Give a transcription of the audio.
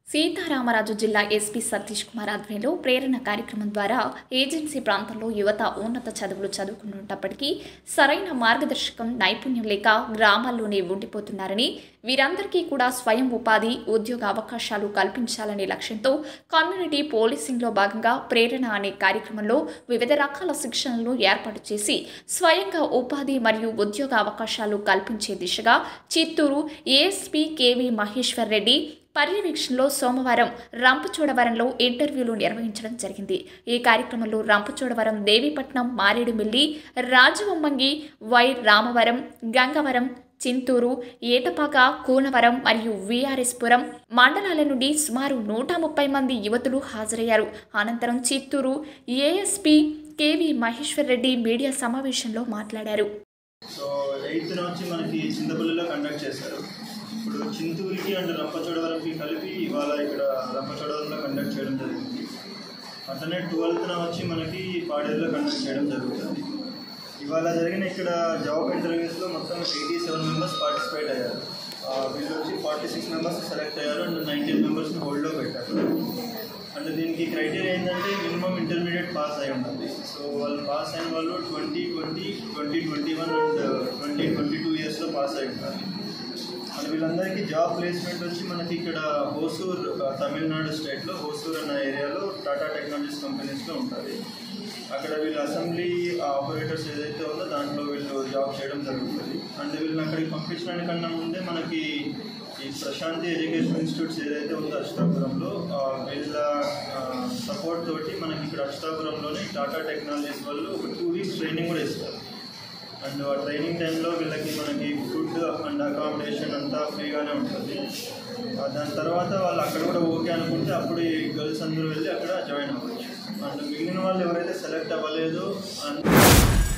సీతారామరాజు జిల్లా ఎస్పీ సతీష్ కుమార్ ఆధ్వర్యంలో ప్రేరణ కార్యక్రమం ద్వారా ఏజెన్సీ ప్రాంతంలో యువత ఉన్నత చదువులు చదువుకున్నప్పటికీ సరైన మార్గదర్శకం నైపుణ్యం లేక గ్రామాల్లోనే ఉండిపోతున్నారని వీరందరికీ కూడా స్వయం ఉపాధి ఉద్యోగ అవకాశాలు కల్పించాలనే లక్ష్యంతో కమ్యూనిటీ పోలీసింగ్లో భాగంగా ప్రేరణ అనే కార్యక్రమంలో వివిధ రకాల శిక్షణలను ఏర్పాటు చేసి స్వయంగా ఉపాధి మరియు ఉద్యోగ అవకాశాలు కల్పించే దిశగా చిత్తూరు ఏఎస్పీ కేవీ మహేశ్వర్ రెడ్డి పర్యవేక్షణలో సోమవారం రంపచోడవరంలో ఇంటర్వ్యూలు నిర్వహించడం జరిగింది ఈ కార్యక్రమంలో రంపచోడవరం దేవీపట్నం మారేడుమిల్లి రాజవొమ్మంగి వై రామవరం గంగవరం చింతూరు ఏటపాక కూనవరం మరియు విఆర్ఎస్పురం మండలాల నుండి సుమారు నూట ముప్పై మంది యువతులు హాజరయ్యారు అనంతరం Chittoor ASP KV Maheshwar Reddy media సమావేశంలో మాట్లాడారు సో ఎయిత్ నుంచి మనకి చింతపల్లిలో కండక్ట్ చేశారు ఇప్పుడు చింతూరుకి అండ్ రంపచోడవరంకి కలిపి ఇవాళ ఇక్కడ రంపచోడవరంలో కండక్ట్ చేయడం జరిగింది అట్లనే ట్వెల్త్న వచ్చి మనకి పాడేరులో కండక్ట్ చేయడం జరుగుతుంది ఇవాళ జరిగిన ఇక్కడ జాబ్ ఇంటర్వ్యూస్లో మొత్తం ఎయిటీ సెవెన్ మెంబర్స్ పార్టిసిపేట్ అయ్యారు ఆ, వీళ్ళు వచ్చి ఫార్టీ సిక్స్ మెంబర్స్ సెలెక్ట్ అయ్యారు అండ్ నైన్టీన్ మెంబర్స్ని హోల్డ్లో పెట్టారు అంటే దీనికి క్రైటీరియా ఏంటంటే మినిమం ఇంటర్మీడియట్ పాస్ అయి ఉండాలి సో వాళ్ళు పాస్ అయిన వాళ్ళు twenty twenty twenty twenty one and twenty twenty two ఇయర్స్లో పాస్ అయి ఉండాలి అండ్ వీళ్ళందరికీ జాబ్ ప్లేస్మెంట్ వచ్చి మనకి ఇక్కడ హోసూర్ ఆ, తమిళనాడు స్టేట్లో హోసూర్ అన్న ఏరియాలో టాటా టెక్నాలజీస్ కంపెనీస్లో ఉంటుంది అక్కడ వీళ్ళు అసెంబ్లీ ఆపరేటర్స్ ఏదైతే ఉందో దాంట్లో వీళ్ళు జాబ్ చేయడం జరుగుతుంది అండ్ వీళ్ళని అక్కడికి పంపించడానికన్నా ముందే మనకి ఈ ప్రశాంతి ఎడ్యుకేషన్ ఇన్స్టిట్యూట్స్ ఏదైతే ఉందో అష్టాపురంలో ఆ, వీళ్ళ సపోర్ట్ తోటి మనకి ఇక్కడ అష్టాపురంలోనే టాటా టెక్నాలజీస్ వాళ్ళు ఒక టూ వీక్స్ ట్రైనింగ్ కూడా ఇస్తారు అండ్ ఆ ట్రైనింగ్ టైంలో వీళ్ళకి మనకి ఫుడ్ అండ్ అకామిడేషన్ అంతా ఫ్రీగానే ఉంటుంది ఆ, దాని తర్వాత వాళ్ళు అక్కడ కూడా ఓకే అనుకుంటే అప్పుడు ఈ గర్ల్స్ అందరూ వెళ్ళి అక్కడ జాయిన్ అవ్వచ్చు అండ్ మిగిలిన వాళ్ళు ఎవరైతే సెలెక్ట్ అవ్వలేదో అండ్